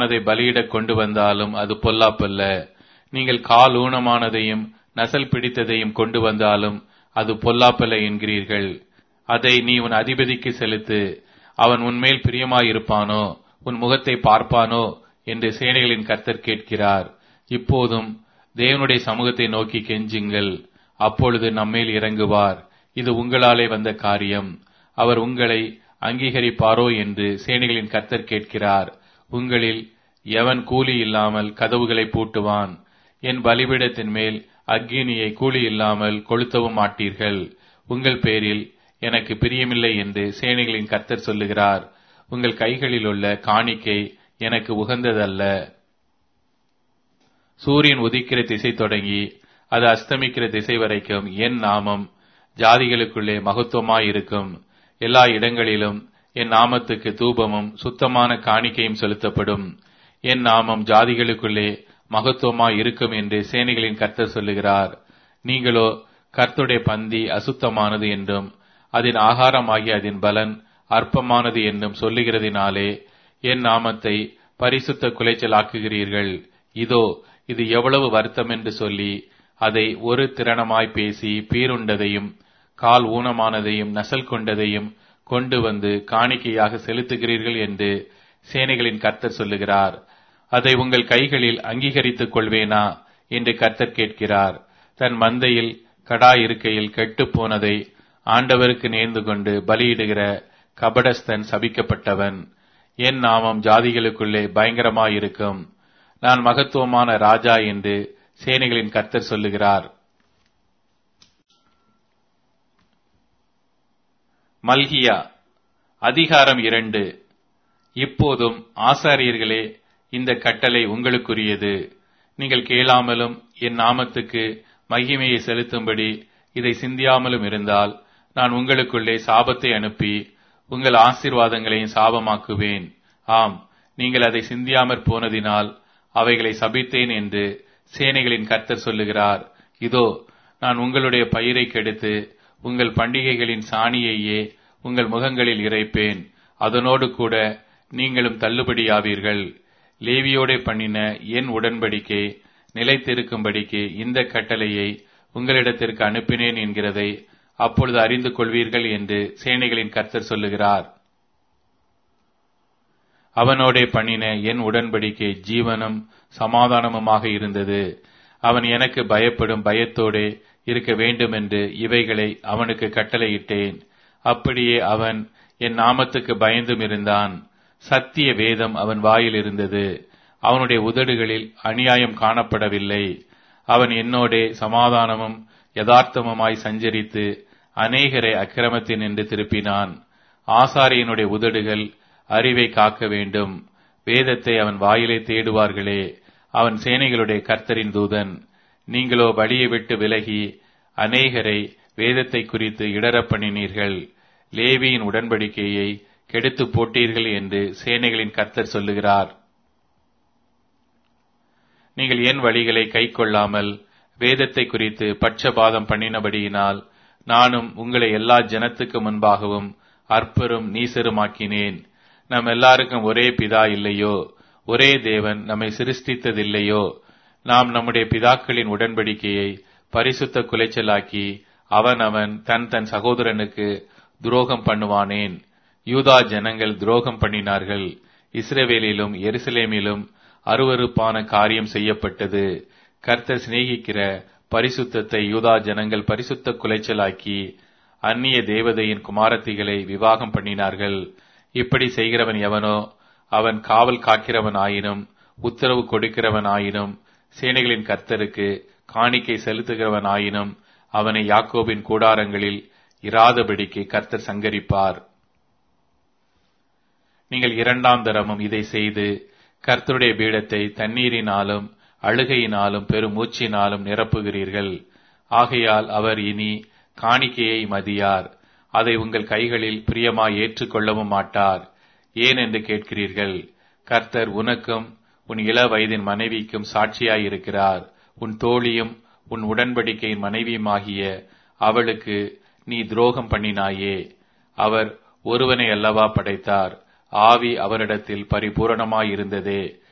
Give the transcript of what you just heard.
அதை பலியிடக் கொண்டு வந்தாலும் அது பொல்லாப்பல்ல நீங்கள் கால் ஊனமானதையும் நசல் பிடித்ததையும் கொண்டு வந்தாலும் அது பொல்லாப்பல்ல என்கிறீர்கள் அதை நீ உன் அதிபதிக்கு செலுத்து அவன் உன்மேல் பிரியமாயிருப்பானோ உன் முகத்தை பார்ப்பானோ என்று சேனைகளின் கர்த்தர் கேட்கிறார் இப்போதும் தேவனுடைய சமூகத்தை நோக்கி கெஞ்சுங்கள் அப்பொழுது நம்மேல் இறங்குவார் இது உங்களாலே வந்த காரியம் அவர் உங்களை அங்கீகரிப்பாரோ என்று சேனைகளின் கர்த்தர் கேட்கிறார் உங்களில் எவன் கூலி இல்லாமல் கதவுகளை பூட்டுவான் என் பலிபீடத்தின் மேல் அக்கினியை கூலி இல்லாமல் கொளுத்தவும் மாட்டீர்கள் உங்கள் பேரில் எனக்கு பிரியமில்லை என்று சேனைகளின் கர்த்தர் சொல்லுகிறார் உங்கள் கைகளில் உள்ள காணிக்கை எனக்கு உகந்ததல்ல சூரியன் உதிக்கிற திசை தொடங்கி அது அஸ்தமிக்கிற திசை வரைக்கும் என் நாமம் ஜாதிகளுக்குள்ளே மகத்துவமாயிருக்கும் எல்லா இடங்களிலும் என் நாமத்துக்கு தூபமும் சுத்தமான காணிக்கையும் செலுத்தப்படும் என் நாமம் ஜாதிகளுக்குள்ளே மகத்துவமாய் இருக்கும் என்று சேனைகளின் கர்த்தர் சொல்லுகிறார் நீங்களோ கர்த்தருடைய பந்தி அசுத்தமானது என்றும் அதன் ஆகாரமாகிய அதன் பலன் அற்பமானது என்றும் சொல்லுகிறதினாலே என் நாமத்தை பரிசுத்த குலைச்சலாக்குகிறீர்கள் இதோ இது எவ்வளவு வருத்தம் என்று சொல்லி அதை ஒரு திறனமாய் பேசி பீருண்டதையும் கால் ஊனமானதையும் நசல் கொண்டதையும் கொண்டு வந்து காணிக்கையாக செலுத்துகிறீர்கள் என்று சேனைகளின் கர்த்தர் சொல்லுகிறார் அதை உங்கள் கைகளில் அங்கீகரித்துக் கொள்வேனா என்று கர்த்தர் கேட்கிறார் தன் மந்தையில் கடா இருக்கையில் கெட்டுப் போனதை ஆண்டவருக்கு நேர்ந்து கொண்டு பலியிடுகிற கபடஸ்தன் சபிக்கப்பட்டவன் என் நாமம் ஜாதிகளுக்குள்ளே பயங்கரமாயிருக்கும் நான் மகத்துவமான ராஜா என்று சேனைகளின் கர்த்தர் சொல்லுகிறார் மல்கியா அதிகாரம் இரண்டு இப்போதும் ஆசாரியர்களே இந்த கட்டளை உங்களுக்குரியது நீங்கள் கேளாமலும் என் நாமத்துக்கு மகிமையை செலுத்தும்படி இதை சிந்தியாமலும் இருந்தால் நான் உங்களுக்குள்ளே சாபத்தை அனுப்பி உங்கள் ஆசீர்வாதங்களையும் சாபமாக்குவேன் ஆம் நீங்கள் அதை சிந்தியாமற் போனதினால் அவைகளை சபித்தேன் என்று சேனைகளின் கர்த்தர் சொல்லுகிறார் இதோ நான் உங்களுடைய பயிரை கெடுத்து உங்கள் பண்டிகைகளின் சாணியையே உங்கள் முகங்களில் இறைப்பேன் அதனோடு கூட நீங்களும் தள்ளுபடியாவீர்கள் லேவியோடே பண்ணின என் உடன்படிக்கை நிலைத்திருக்கும்படிக்கு இந்த கட்டளையை உங்களிடத்திற்கு அனுப்பினேன் என்கிறதை அப்பொழுது அறிந்து கொள்வீர்கள் என்று சேனைகளின் கர்த்தர் சொல்லுகிறார் அவனோடே பண்ணின என் உடன்படிக்கை ஜீவனும் சமாதானமுமாக இருந்தது அவன் எனக்கு பயப்படும் பயத்தோடே இருக்க வேண்டும் என்று இவைகளை அவனுக்கு கட்டளையிட்டேன் அப்படியே அவன் என் நாமத்துக்கு பயந்தும் இருந்தான் சத்திய வேதம் அவன் வாயில் இருந்தது அவனுடைய உதடுகளில் அநியாயம் காணப்படவில்லை அவன் என்னோடே சமாதானமும் யதார்த்தமுமாய் சஞ்சரித்து அநேகரை அக்கிரமத்தின் என்று திருப்பினான் ஆசாரியனுடைய உதடுகள் அறிவை காக்க வேண்டும் வேதத்தை அவன் வாயிலே தேடுவார்களே அவன் சேனைகளுடைய கர்த்தரின் தூதன் நீங்களோ வழியை விட்டு விலகி அநேகரை வேதத்தை குறித்து இடரப் பண்ணினீர்கள் லேவியின் உடன்படிக்கையை கெடுத்து போட்டீர்கள் என்று சேனைகளின் கர்த்தர் சொல்லுகிறார் நீங்கள் என் வழிகளை கை கொள்ளாமல் வேதத்தை குறித்து பட்சபாதம் பண்ணினபடியினால் நானும் உங்களை எல்லா ஜனத்துக்கு முன்பாகவும் அற்பரும் நீசருமாக்கினேன் நம் எல்லாருக்கும் ஒரே பிதா இல்லையோ ஒரே தேவன் நம்மை சிருஷ்டித்ததில்லையோ நாம் நம்முடைய பிதாக்களின் உடன்படிக்கையை பரிசுத்த குலைச்சலாக்கி அவன் அவன் தன் தன் சகோதரனுக்கு துரோகம் பண்ணுவானேன் யூதா ஜனங்கள் துரோகம் பண்ணினார்கள் இஸ்ரேவேலிலும் எருசலேமிலும் அருவருப்பான காரியம் செய்யப்பட்டது கர்த்தர் சிநேகிக்கிற பரிசுத்தத்தை யூதா ஜனங்கள் பரிசுத்த குலைச்சலாக்கி அந்நிய தேவதையின் குமாரத்திகளை விவாகம் பண்ணினார்கள் இப்படி செய்கிறவன் எவனோ அவன் காவல் காக்கிறவன் ஆயினும் உத்தரவு கொடுக்கிறவன் ஆயினும் சேனைகளின் கர்த்தருக்கு காணிக்கை செலுத்துகிறவன் ஆயினும் அவனை யாக்கோபின் கூடாரங்களில் இராதபடிக்கு கர்த்தர் சங்கரிப்பார் நீங்கள் இரண்டாம் தரமும் இதை செய்து கர்த்தருடைய பீடத்தை தண்ணீரினாலும் அழுகையினாலும் பெரும் மூச்சினாலும் நிரப்புகிறீர்கள் ஆகையால் அவர் இனி காணிக்கையை மதியார் அதை உங்கள் கைகளில் பிரியமாய் ஏற்றுக்கொள்ளவும் மாட்டார் ஏன் என்று கேட்கிறீர்கள் கர்த்தர் உனக்கும் உன் இள வயதின் மனைவிக்கும் சாட்சியாயிருக்கிறார் உன் தோழியும் உன் உடன்படிக்கையின் மனைவியுமாகிய அவளுக்கு நீ துரோகம் பண்ணினாயே அவர் ஒருவனை அல்லவா படைத்தார் ஆவி அவரிடத்தில் பரிபூரணமாயிருந்ததே